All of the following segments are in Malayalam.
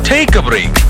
Take a break.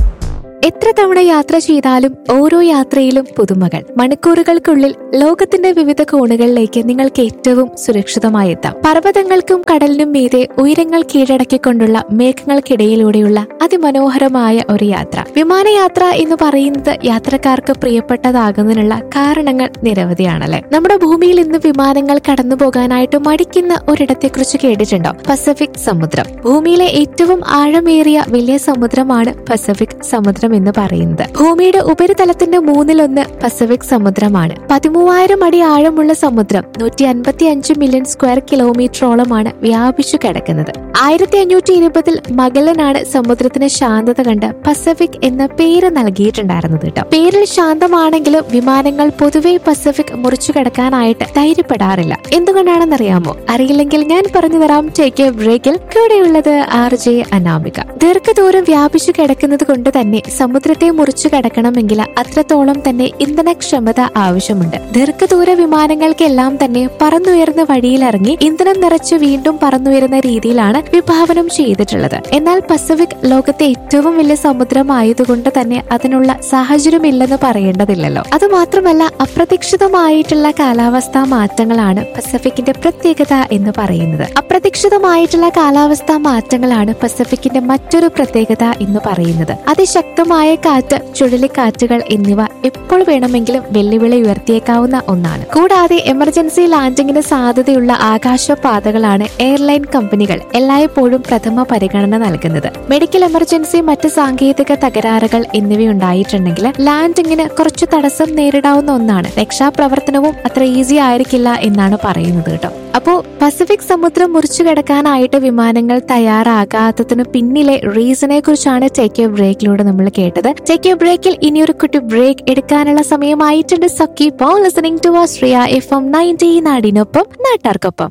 എത്ര തവണ യാത്ര ചെയ്താലും ഓരോ യാത്രയിലും പുതുമകൾ മണിക്കൂറുകൾക്കുള്ളിൽ ലോകത്തിന്റെ വിവിധ കോണുകളിലേക്ക് നിങ്ങൾക്ക് ഏറ്റവും സുരക്ഷിതമായി എത്താം പർവ്വതങ്ങൾക്കും കടലിനും മീതെ ഉയരങ്ങൾ കീഴടക്കിക്കൊണ്ടുള്ള മേഘങ്ങൾക്കിടയിലൂടെയുള്ള അതിമനോഹരമായ ഒരു യാത്ര വിമാനയാത്ര എന്ന് പറയുന്നത് യാത്രക്കാർക്ക് പ്രിയപ്പെട്ടതാകുന്നതിനുള്ള കാരണങ്ങൾ നിരവധിയാണല്ലേ നമ്മുടെ ഭൂമിയിൽ ഇന്ന് വിമാനങ്ങൾ കടന്നു പോകാനായിട്ട് മടിക്കുന്ന ഒരിടത്തെക്കുറിച്ച് കേട്ടിട്ടുണ്ടോ പസഫിക് സമുദ്രം ഭൂമിയിലെ ഏറ്റവും ആഴമേറിയ വലിയ സമുദ്രമാണ് പസഫിക് സമുദ്രം എന്ന് പറയുന്നത് ഭൂമിയുടെ ഉപരിതലത്തിന്റെ മൂന്നിലൊന്ന് പസഫിക് സമുദ്രമാണ് പതിമൂവായിരം അടി ആഴമുള്ള സമുദ്രം നൂറ്റി അൻപത്തി അഞ്ച് മില്യൺ സ്ക്വയർ കിലോമീറ്ററോളമാണ് വ്യാപിച്ചു കിടക്കുന്നത് ആയിരത്തി അഞ്ഞൂറ്റി ഇരുപതിൽ മഗലനാണ് സമുദ്രത്തിന് ശാന്തത കണ്ട് പസഫിക് എന്ന പേര് നൽകിയിട്ടുണ്ടായിരുന്നത് കേട്ടോ പേരിൽ ശാന്തമാണെങ്കിലും വിമാനങ്ങൾ പൊതുവെ പസഫിക് മുറിച്ചു കിടക്കാനായിട്ട് ധൈര്യപ്പെടാറില്ല എന്തുകൊണ്ടാണെന്നറിയാമോ അറിയില്ലെങ്കിൽ ഞാൻ പറഞ്ഞു തരാം ടേക്ക് എ ബ്രേക്കിൽ കൂടെയുള്ളത് ആർ ജെ അനാമിക ദീർഘദൂരം വ്യാപിച്ചു കിടക്കുന്നത് കൊണ്ട് തന്നെ സമുദ്രത്തെ മുറിച്ചു കടക്കണമെങ്കിൽ അത്രത്തോളം തന്നെ ഇന്ധനക്ഷമത ആവശ്യമുണ്ട് ദീർഘദൂര വിമാനങ്ങൾക്കെല്ലാം തന്നെ പറന്നുയർന്ന വഴിയിലിറങ്ങി ഇന്ധനം നിറച്ച് വീണ്ടും പറന്നുയരുന്ന രീതിയിലാണ് വിഭാവനം ചെയ്തിട്ടുള്ളത് എന്നാൽ പസഫിക് ലോകത്തെ ഏറ്റവും വലിയ സമുദ്രമായതുകൊണ്ട് തന്നെ അതിനുള്ള സാഹചര്യമില്ലെന്ന് പറയേണ്ടതില്ലല്ലോ അത് മാത്രമല്ല അപ്രതീക്ഷിതമായിട്ടുള്ള കാലാവസ്ഥാ മാറ്റങ്ങളാണ് പസഫിക്കിന്റെ പ്രത്യേകത എന്ന് പറയുന്നത് അപ്രതീക്ഷിതമായിട്ടുള്ള കാലാവസ്ഥാ മാറ്റങ്ങളാണ് പസഫിക്കിന്റെ മറ്റൊരു പ്രത്യേകത എന്ന് പറയുന്നത് അതിശക്തമായ കാറ്റ് ചുഴലിക്കാറ്റുകൾ എന്നിവ എപ്പോൾ വേണമെങ്കിലും വെല്ലുവിളി ഉയർത്തിയേക്കാവുന്ന ഒന്നാണ് കൂടാതെ എമർജൻസി ലാൻഡിങ്ങിന് സാധ്യതയുള്ള ആകാശപാതകളാണ് എയർലൈൻ കമ്പനികൾ എല്ലായ്പ്പോഴും പ്രഥമ പരിഗണന നൽകുന്നത് മെഡിക്കൽ എമർജൻസി മറ്റ് സാങ്കേതിക തകരാറുകൾ എന്നിവയുണ്ടായിട്ടുണ്ടെങ്കിൽ ലാൻഡിങ്ങിന് കുറച്ചു തടസ്സം നേരിടാവുന്ന ഒന്നാണ് രക്ഷാപ്രവർത്തനവും അത്ര ഈസി ആയിരിക്കില്ല എന്നാണ് പറയുന്നത് കേട്ടോ അപ്പോ പസഫിക് സമുദ്രം മുറിച്ചു കിടക്കാനായിട്ട് വിമാനങ്ങൾ തയ്യാറാകാത്തതിന് പിന്നിലെ റീസണെ കുറിച്ചാണ് ടേക്ക് എ ബ്രേക്കിലൂടെ നമ്മൾ കേട്ടത് ടേക്ക് എ ബ്രേക്കിൽ ഇനിയൊരു കുട്ടി ബ്രേക്ക് എടുക്കാനുള്ള സമയമായിട്ടുണ്ട് so keep on listening to Sreeya F M ninety നാടിനൊപ്പം നാട്ടാർക്കൊപ്പം